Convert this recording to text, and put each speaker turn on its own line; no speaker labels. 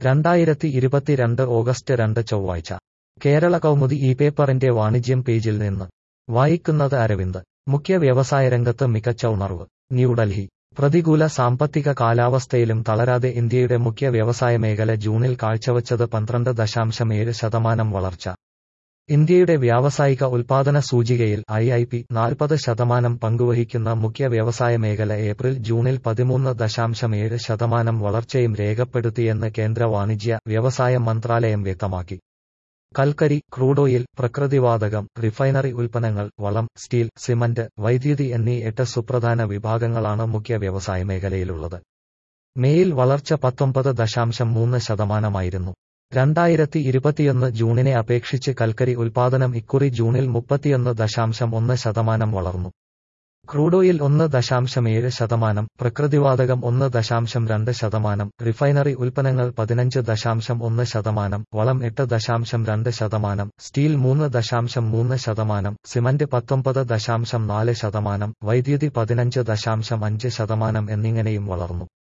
രണ്ടായിരത്തി ഇരുപത്തിരണ്ട് ഓഗസ്റ്റ് രണ്ട് ചൊവ്വാഴ്ച കേരള കൗമുദി ഈ പേപ്പറിന്റെ വാണിജ്യം പേജിൽ നിന്ന് വായിക്കുന്നത് അരവിന്ദ് മുഖ്യ വ്യവസായ രംഗത്ത് മികച്ച ഉണർവ് ന്യൂഡൽഹി പ്രതികൂല സാമ്പത്തിക കാലാവസ്ഥയിലും തളരാതെ ഇന്ത്യയുടെ മുഖ്യ വ്യവസായ മേഖല ജൂണിൽ കാഴ്ചവച്ചത് പന്ത്രണ്ട് ദശാംശം ഏഴ് ശതമാനം വളർച്ച ഇന്ത്യയുടെ വ്യാവസായിക ഉൽപാദന സൂചികയിൽ ഐ ഐ പി നാൽപ്പത് ശതമാനം പങ്കുവഹിക്കുന്ന മുഖ്യ വ്യവസായ മേഖല ഏപ്രിൽ ജൂണിൽ പതിമൂന്ന് ദശാംശം ഏഴ് ശതമാനം വളർച്ചയും രേഖപ്പെടുത്തിയെന്ന് കേന്ദ്ര വാണിജ്യ വ്യവസായ മന്ത്രാലയം വ്യക്തമാക്കി കൽക്കരി ക്രൂഡോയിൽ പ്രകൃതിവാതകം റിഫൈനറി ഉൽപ്പന്നങ്ങൾ വളം സ്റ്റീൽ സിമന്റ് വൈദ്യുതി എന്നീ എട്ട് സുപ്രധാന വിഭാഗങ്ങളാണ് മുഖ്യ വ്യവസായ മേഖലയിലുള്ളത് മേയിൽ വളർച്ച പത്തൊമ്പത് ദശാംശം മൂന്ന് ശതമാനമായിരുന്നു രണ്ടായിരത്തി ഇരുപത്തിയൊന്ന് ജൂണിനെ അപേക്ഷിച്ച് കൽക്കരി ഉൽപാദനം ഇക്കുറി ജൂണിൽ മുപ്പത്തിയൊന്ന് ദശാംശം ഒന്ന് ശതമാനം വളർന്നു ക്രൂഡോയിൽ ഒന്ന് ദശാംശം ഏഴ് ശതമാനം പ്രകൃതിവാതകം ഒന്ന് ദശാംശം രണ്ട് ശതമാനം റിഫൈനറി ഉൽപ്പന്നങ്ങൾ പതിനഞ്ച് ദശാംശം ഒന്ന് ശതമാനം വളം എട്ട് ദശാംശം രണ്ട് ശതമാനം സ്റ്റീൽ മൂന്ന് ദശാംശം മൂന്ന് ശതമാനം സിമന്റ് പത്തൊമ്പത് ദശാംശം നാല് ശതമാനം വൈദ്യുതി പതിനഞ്ച് ദശാംശം അഞ്ച് ശതമാനം എന്നിങ്ങനെയും വളർന്നു